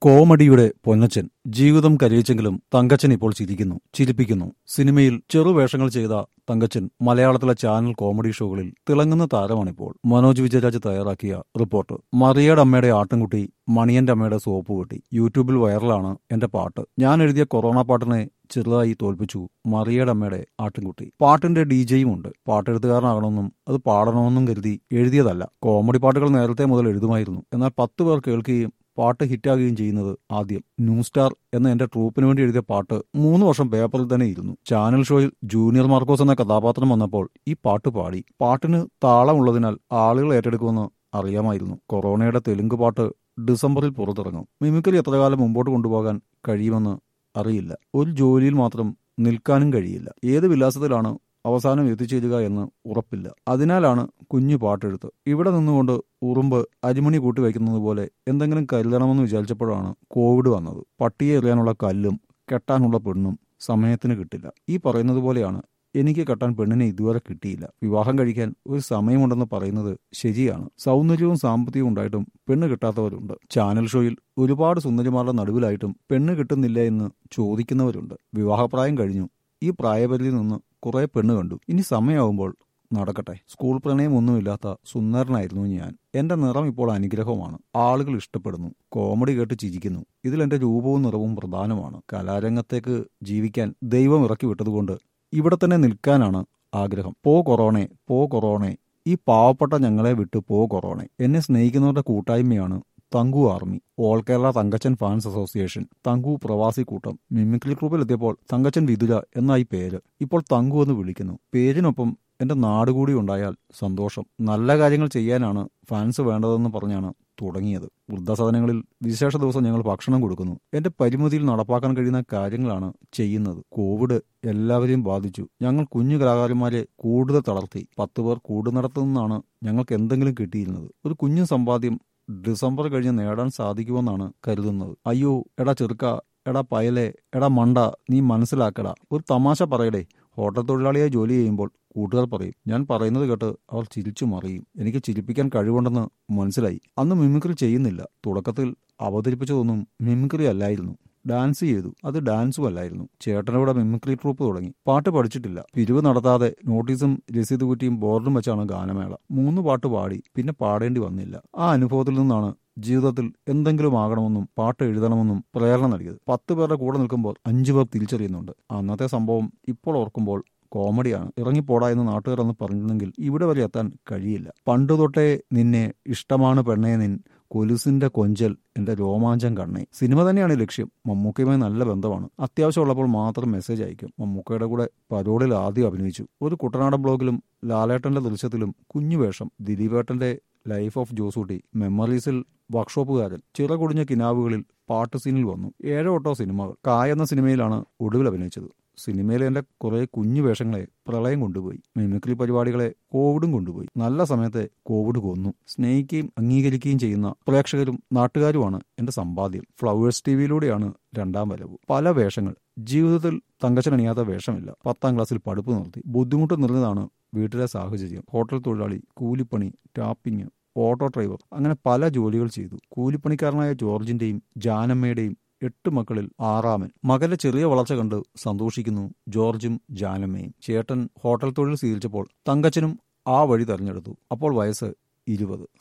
കോമഡിയുടെ പൊന്നച്ചൻ ജീവിതം കരയിച്ചെങ്കിലും തങ്കച്ചൻ ഇപ്പോൾ ചിരിക്കുന്നു ചിരിപ്പിക്കുന്നു സിനിമയിൽ ചെറുവേഷങ്ങൾ ചെയ്ത തങ്കച്ചൻ മലയാളത്തിലെ ചാനൽ കോമഡി ഷോകളിൽ തിളങ്ങുന്ന താരമാണിപ്പോൾ മനോജ് വിജയരാജ് തയ്യാറാക്കിയ റിപ്പോർട്ട് മറിയയുടെ അമ്മയുടെ ആട്ടിൻകുട്ടി മണിയന്റെ അമ്മയുടെ സോപ്പ് വെട്ടി യൂട്യൂബിൽ വൈറലാണ് എന്റെ പാട്ട് ഞാൻ എഴുതിയ കൊറോണ പാട്ടിനെ ചെറുതായി തോൽപ്പിച്ചു മറിയയുടെ അമ്മയുടെ ആട്ടിൻകുട്ടി പാട്ടിന്റെ ഡി ജെയും ഉണ്ട് പാട്ടെഴുത്തുകാരനാകണമെന്നും അത് പാടണമെന്നും കരുതി എഴുതിയതല്ല കോമഡി പാട്ടുകൾ നേരത്തെ മുതൽ എഴുതുമായിരുന്നു എന്നാൽ പത്ത് പേർ കേൾക്കുകയും പാട്ട് ഹിറ്റാകുകയും ചെയ്യുന്നത് ആദ്യം ന്യൂ സ്റ്റാർ എന്ന എന്റെ ട്രൂപ്പിന് വേണ്ടി എഴുതിയ പാട്ട് മൂന്ന് വർഷം പേപ്പറിൽ തന്നെ ഇരുന്നു ചാനൽ ഷോയിൽ ജൂനിയർ മാർക്കോസ് എന്ന കഥാപാത്രം വന്നപ്പോൾ ഈ പാട്ട് പാടി പാട്ടിന് താളമുള്ളതിനാൽ ആളുകൾ ഏറ്റെടുക്കുമെന്ന് അറിയാമായിരുന്നു കൊറോണയുടെ തെലുങ്ക് പാട്ട് ഡിസംബറിൽ പുറത്തിറങ്ങും മിമിക്കലി എത്ര കാലം മുമ്പോട്ട് കൊണ്ടുപോകാൻ കഴിയുമെന്ന് അറിയില്ല ഒരു ജോലിയിൽ മാത്രം നിൽക്കാനും കഴിയില്ല ഏത് വിലാസത്തിലാണ് അവസാനം എത്തിച്ചേരുക എന്ന് ഉറപ്പില്ല അതിനാലാണ് കുഞ്ഞു പാട്ടെഴുത്ത് ഇവിടെ നിന്നുകൊണ്ട് ഉറുമ്പ് അരിമണി കൂട്ടി വയ്ക്കുന്നത് പോലെ എന്തെങ്കിലും കരുതണമെന്ന് വിചാരിച്ചപ്പോഴാണ് കോവിഡ് വന്നത് പട്ടിയെ എറിയാനുള്ള കല്ലും കെട്ടാനുള്ള പെണ്ണും സമയത്തിന് കിട്ടില്ല ഈ പറയുന്നത് പോലെയാണ് എനിക്ക് കെട്ടാൻ പെണ്ണിനെ ഇതുവരെ കിട്ടിയില്ല വിവാഹം കഴിക്കാൻ ഒരു സമയമുണ്ടെന്ന് പറയുന്നത് ശരിയാണ് സൗന്ദര്യവും സാമ്പത്തികവും ഉണ്ടായിട്ടും പെണ്ണ് കിട്ടാത്തവരുണ്ട് ചാനൽ ഷോയിൽ ഒരുപാട് സുന്ദരിമാരുടെ നടുവിലായിട്ടും പെണ്ണ് കിട്ടുന്നില്ല എന്ന് ചോദിക്കുന്നവരുണ്ട് വിവാഹപ്രായം കഴിഞ്ഞു ഈ പ്രായപരിധിയിൽ നിന്ന് കുറെ പെണ്ണ് കണ്ടു ഇനി സമയമാവുമ്പോൾ നടക്കട്ടെ സ്കൂൾ പ്രണയമൊന്നുമില്ലാത്ത സുന്ദരനായിരുന്നു ഞാൻ എന്റെ നിറം ഇപ്പോൾ അനുഗ്രഹമാണ് ആളുകൾ ഇഷ്ടപ്പെടുന്നു കോമഡി കേട്ട് ചിരിക്കുന്നു ഇതിൽ എന്റെ രൂപവും നിറവും പ്രധാനമാണ് കലാരംഗത്തേക്ക് ജീവിക്കാൻ ദൈവം ഇറക്കി വിട്ടതുകൊണ്ട് ഇവിടെ തന്നെ നിൽക്കാനാണ് ആഗ്രഹം പോ കൊറോണെ പോ കൊറോണെ ഈ പാവപ്പെട്ട ഞങ്ങളെ വിട്ട് പോ കൊറോണെ എന്നെ സ്നേഹിക്കുന്നവരുടെ കൂട്ടായ്മയാണ് Thanku army all Kerala Thankachan fans association Thanku പ്രവാസി കൂട്ടം മിമിക്രി ഗ്രൂപ്പിൽ എത്തിയപ്പോൾ തങ്കച്ചൻ വിതുര എന്നായി പേര് ഇപ്പോൾ തങ്കു എന്ന് വിളിക്കുന്നു പേരിനൊപ്പം എന്റെ നാട് കൂടി ഉണ്ടായാൽ സന്തോഷം നല്ല കാര്യങ്ങൾ ചെയ്യാനാണ് ഫാൻസ് വേണ്ടതെന്ന് പറഞ്ഞാണ് തുടങ്ങിയത് വൃദ്ധസദനങ്ങളിൽ വിശേഷ ദിവസം ഞങ്ങൾ ഭക്ഷണം കൊടുക്കുന്നു എന്റെ പരിമിതിയിൽ നടപ്പാക്കാൻ കഴിയുന്ന കാര്യങ്ങളാണ് ചെയ്യുന്നത് കോവിഡ് എല്ലാവരെയും ബാധിച്ചു ഞങ്ങൾ കുഞ്ഞു കലാകാരന്മാരെ കൂടുതൽ തളർത്തി പത്ത് പേർ കൂടുന്നിടത്തുനിന്നാണ് ഞങ്ങൾക്ക് എന്തെങ്കിലും കിട്ടിയിരുന്നത് ഒരു കുഞ്ഞു സമ്പാദ്യം ഡിസംബർ കഴിഞ്ഞ് നേടാൻ സാധിക്കുമെന്നാണ് കരുതുന്നത് അയ്യോ എടാ ചെറുക്ക എടാ പയലെ എടാ മണ്ട നീ മനസ്സിലാക്കടാ ഒരു തമാശ പറയടേ ഹോട്ടൽ തൊഴിലാളിയായി ജോലി ചെയ്യുമ്പോൾ കൂട്ടുകാർ പറയും ഞാൻ പറയുന്നത് കേട്ട് അവർ ചിരിച്ചു മറിയും എനിക്ക് ചിരിപ്പിക്കാൻ കഴിവുണ്ടെന്ന് മനസ്സിലായി അന്ന് മിമിക്രി ചെയ്യുന്നില്ല തുടക്കത്തിൽ അവതരിപ്പിച്ചതൊന്നും മിമിക്രി അല്ലായിരുന്നു ഡാൻസ് ചെയ്തു അത് ഡാൻസും അല്ലായിരുന്നു ചേട്ടനോടെ മിമിക്രി ട്രൂപ്പ് തുടങ്ങി പാട്ട് പഠിച്ചിട്ടില്ല പിരിവ് നടത്താതെ നോട്ടീസും രസീത് കുറ്റിയും ബോർഡും വെച്ചാണ് ഗാനമേള മൂന്ന് പാട്ട് പാടി പിന്നെ പാടേണ്ടി വന്നില്ല ആ അനുഭവത്തിൽ നിന്നാണ് ജീവിതത്തിൽ എന്തെങ്കിലും ആകണമെന്നും പാട്ട് എഴുതണമെന്നും പ്രേരണ നൽകിയത് പത്ത് പേരുടെ കൂടെ നിൽക്കുമ്പോൾ അഞ്ചു പേർ തിരിച്ചറിയുന്നുണ്ട് അന്നത്തെ സംഭവം ഇപ്പോൾ ഓർക്കുമ്പോൾ കോമഡിയാണ് ഇറങ്ങിപ്പോടാ എന്ന് നാട്ടുകാർ അന്ന് പറഞ്ഞിരുന്നെങ്കിൽ ഇവിടെ വരെ എത്താൻ കഴിയില്ല പണ്ട് തൊട്ടേ നിന്നെ ഇഷ്ടമാണ് പെണ്ണേ നിൻ കൊലുസിന്റെ കൊഞ്ചൽ എന്റെ രോമാഞ്ചം കണ്ണേ സിനിമ തന്നെയാണ് ലക്ഷ്യം മമ്മൂക്കയുമായി നല്ല ബന്ധമാണ് അത്യാവശ്യമുള്ളപ്പോൾ മാത്രം മെസ്സേജ് അയക്കും മമ്മൂക്കയുടെ കൂടെ പരോളിൽ ആദ്യം അഭിനയിച്ചു ഒരു കുട്ടനാടൻ ബ്ലോഗിലും ലാലേട്ടന്റെ ദൃശ്യത്തിലും കുഞ്ഞുവേഷം ദിലീപേട്ടന്റെ ലൈഫ് ഓഫ് ജോസൂട്ടി മെമ്മറീസിൽ വർക്ക്ഷോപ്പുകാരൻ ചിറകുടിഞ്ഞ കിനാവുകളിൽ പാട്ട് സീനിൽ വന്നു ഏഴോട്ടോ സിനിമകൾ കായ എന്ന സിനിമയിലാണ് ഒടുവിൽ അഭിനയിച്ചത് സിനിമയിലെ എന്റെ കുറെ കുഞ്ഞു വേഷങ്ങളെ പ്രളയം കൊണ്ടുപോയി മിമിക്രി പരിപാടികളെ കോവിഡും കൊണ്ടുപോയി നല്ല സമയത്തെ കോവിഡ് കൊന്നു സ്നേഹിക്കുകയും അംഗീകരിക്കുകയും ചെയ്യുന്ന പ്രേക്ഷകരും നാട്ടുകാരുമാണ് എന്റെ സമ്പാദ്യം ഫ്ലവേഴ്സ് ടി വിയിലൂടെയാണ് രണ്ടാം വരവ് പല വേഷങ്ങൾ ജീവിതത്തിൽ തങ്കച്ചനണിയാത്ത വേഷമില്ല പത്താം ക്ലാസ്സിൽ പഠിപ്പ് നിർത്തി ബുദ്ധിമുട്ട് നിറഞ്ഞതാണ് വീട്ടിലെ സാഹചര്യം ഹോട്ടൽ തൊഴിലാളി കൂലിപ്പണി ടാപ്പിംഗ് ഓട്ടോ ഡ്രൈവർ അങ്ങനെ പല ജോലികൾ ചെയ്തു കൂലിപ്പണിക്കാരനായ ജോർജിന്റെയും ജാനമ്മയുടെയും എട്ട് മക്കളിൽ ആറാമൻ മകന്റെ ചെറിയ വളർച്ച കണ്ട് സന്തോഷിക്കുന്നു ജോർജും ജാനമ്മയും ചേട്ടൻ ഹോട്ടൽ തൊഴിൽ സ്വീകരിച്ചപ്പോൾ തങ്കച്ചനും ആ വഴി തെരഞ്ഞെടുത്തു അപ്പോൾ വയസ്സ് ഇരുപത്